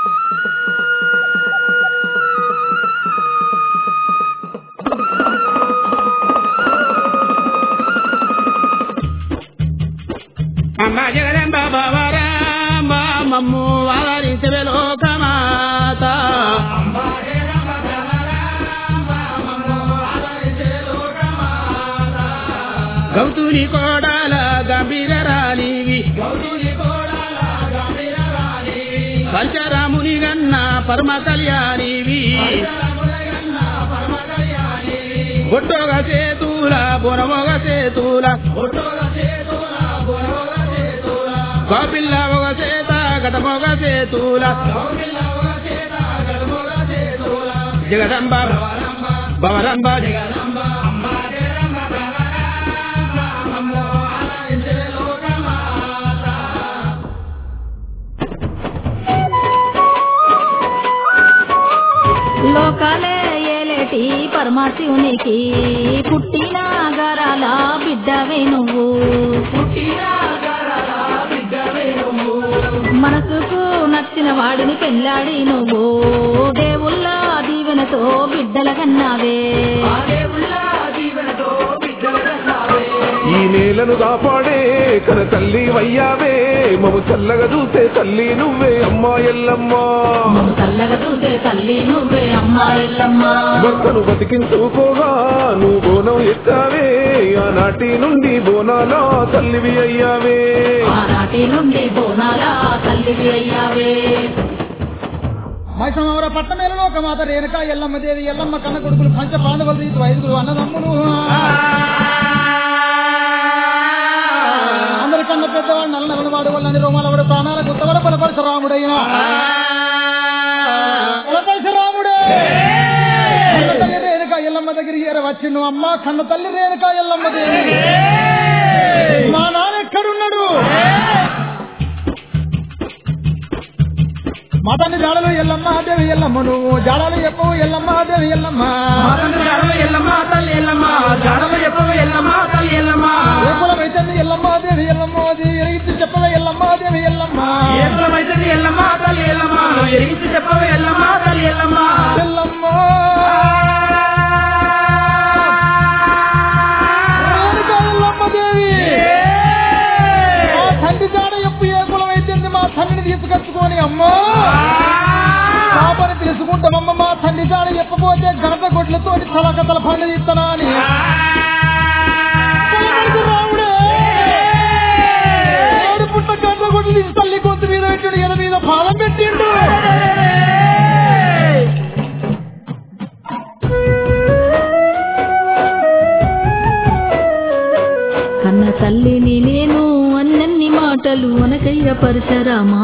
అమ్మ జగదంబ బాబరాంబ మమ్ము ఆదరించవే లోకమాత గౌతుని కోడాల గంభీర రాలివి పంచరాముని గన్న పరమ కళ్యాణివి బొట్టోగ సేతుల బొనమొగ సేతుల గోపిల్ల ఒక చేత గటమొగ సేతుల జగదంబ భవరంబ లోకాలే ఏలేటి పరమాశివునికి పుట్టిన గరాల బిడ్డవే నువ్వు మనసుకు నచ్చిన వాడిని పెళ్ళాడి నువ్వు దేవుళ్ళ దీవెనతో బిడ్డల కన్నావే ఈ నేలను కాపాడే కన తల్లి వయ్యావే మము చల్లగా చూసే తల్లి నువ్వే అమ్మా ఎల్లమ్మా మమ్ము చల్లగా చూసే తల్లి నువ్వే అమ్మా ఎల్లమ్మ భక్తను బతికించుకోగా నువ్వు బోనం ఎక్కావే ఆనాటి నుండి బోనాల తల్లివి అయ్యావే ఆనాటి నుండి బోనాల తల్లివి అయ్యావే మైసమవర పట్టణమేలలో ఒక మాత రేణుక ఎల్లమ్మ దేవి ఎల్లమ్మ కన్న కొడుకులు పంచ పాండవులు రీతు ఐదుగురు అన్నదమ్ములు అందరికన్నా పెద్దవాడు నల్ల నల్లవాడు వాళ్ళని రోమాలవాడు ప్రాణాల గుత్తవాడు బలపరశురాముడైన బలపరశురాముడే కన్న తల్లి రేణుక ఎల్లమ్మ దగ్గరికి ఏర వచ్చిండు అమ్మ కన్న తల్లి రేణుక ఎల్లమ్మ దేవి మా నాన్న ఎక్కడున్నాడు మా తండ్రి జాడలు ఎల్లమ్మ దేవి ఎల్లమ్మ నువ్వు జాడలు చెప్పు ఎల్లమ్మ దేవి ఎల్లమ్మ ఎల్లమ్మ తల్లి ఎల్లమ్మ జాడలు చెప్పవ ఎల్లమ్మ తల్లి ఎల్లమ్మ ఏ కులమైతే ఎల్లమ్మ దేవి ఎల్లమ్మ అది ఎరిగితే చెప్పవే ఎల్లమ్మ దేవి ఎల్లమ్మ ఏ కులమైతే ఎల్లమ్మ తల్లి ఎల్లమ్మ ఎరిగించి చెప్పవ ఎల్లమ్మ తల్లి ఎల్లమ్మ ఎల్లమ్మ రేణుక ఎల్లమ్మ దేవి మా తండ్రి జాడ చెప్పు ఏ కులమైతే మా తండ్రిని తీసుకొచ్చుకొని అమ్మా పాపని తెలుసుకుంటామమ్మ మా తండ్రి జాడ చెప్పపోతే గణప గొడ్లతో తలకతల పండుగ ఇస్తానా అని బలపడుతు రాముడే ఏడు పుట్ట గంట గొడ్లు తీసి తల్లి గొంతు మీద పెట్టాడు ఎద మీద పాదం పెట్టిండు కన్న తల్లిని నేను అన్నన్ని మాటలు అనకయ్య పరశరామా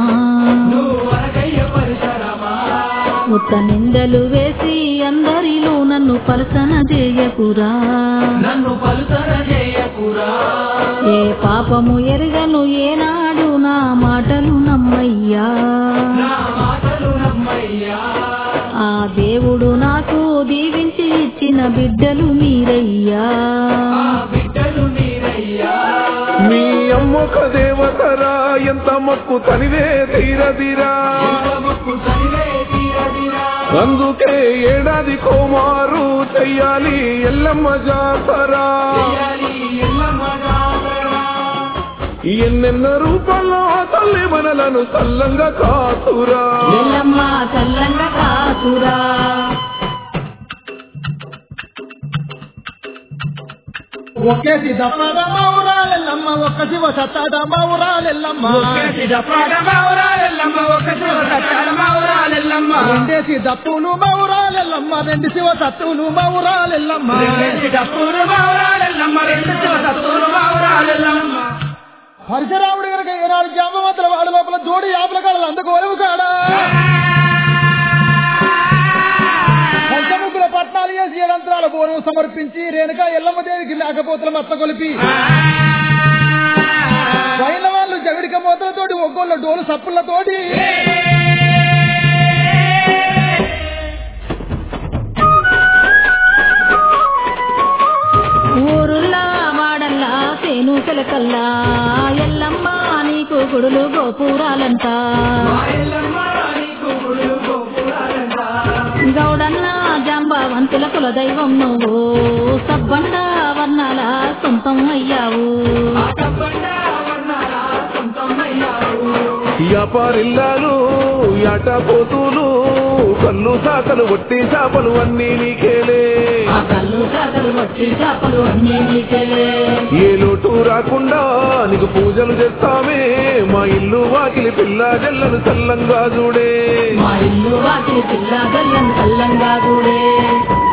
ముత్త నిందలు వేసి అందరిలో నన్ను పలసన చేయకురా నన్ను పలుసన చేయకురా ఏ పాపము ఎరగను ఏనాడు నా మాటలు నమ్మయ్యా నా మాటలు నమ్మయ్యా ఆ దేవుడు నాకు దీవించి ఇచ్చిన బిడ్డలు మీరయ్యా బిడ్డలు మీరయ్యా మీ అమ్మొక దేవతరా ఎంత మొక్కు తనివే తీరదిరా మొక్కు సరివే తీరదిరా అందుకే ఏడాది కోమారు చెయ్యాలి ఎల్లమ్మ జాతరా చేయాలి ఎల్లమ్మ జాతర ఎన్నెన్న రూపంలో తల్లి మనలను సల్లంగా కాతురా ఎల్లమ్మ చల్లంగా కాసురా ఒకేసి దప్పద మౌరాలెల్లమ్మ ఒక్క శివ సత్తాద మౌరాలెల్లమ్మ రెండేసి దప్పులు మౌరాలెల్లమ్మ రెండు శివ సత్తులు మౌరాలెల్లమ్మ పరశురాముడి కనుక ఏనాడు జామవంతుల వాడి లోపల జోడి యాపల కాడలు అందుకోలేవు కాడా పంచముగ్గుల పట్నాలు చేసి ఏడంతరాల బోనం సమర్పించి రేణుక ఎల్లమ్మ దేవికి మేకపోతుల మత్త కొలిపి పైన వాళ్ళు జవిడిక మూతలతోటి ఒక్కోళ్ళ డోలు సప్పులతోటి ఊరుల్లా వాడల్లా సేను కల్లా ఎల్లమ్మ నీకు గుడులు గోపురాలంట కులదైవం నువ్వు సబ్బండ వర్ణాల సొంతం అయ్యావు వ్యాపారిల్లాలు యాట పోతులు కళ్ళు సాకలు వట్టి చేపలు అన్నీ నీకేలే ఆ కళ్ళు చేతలు వట్టి చేపలు అన్నీ నీకెలే ఏ లోటు రాకుండా నీకు పూజలు చేస్తామే మా ఇల్లు వాకిలి పిల్ల జల్లను చల్లంగా చూడే మా ఇల్లు వాటి పిల్ల గల్లం కల్లంగా గూడే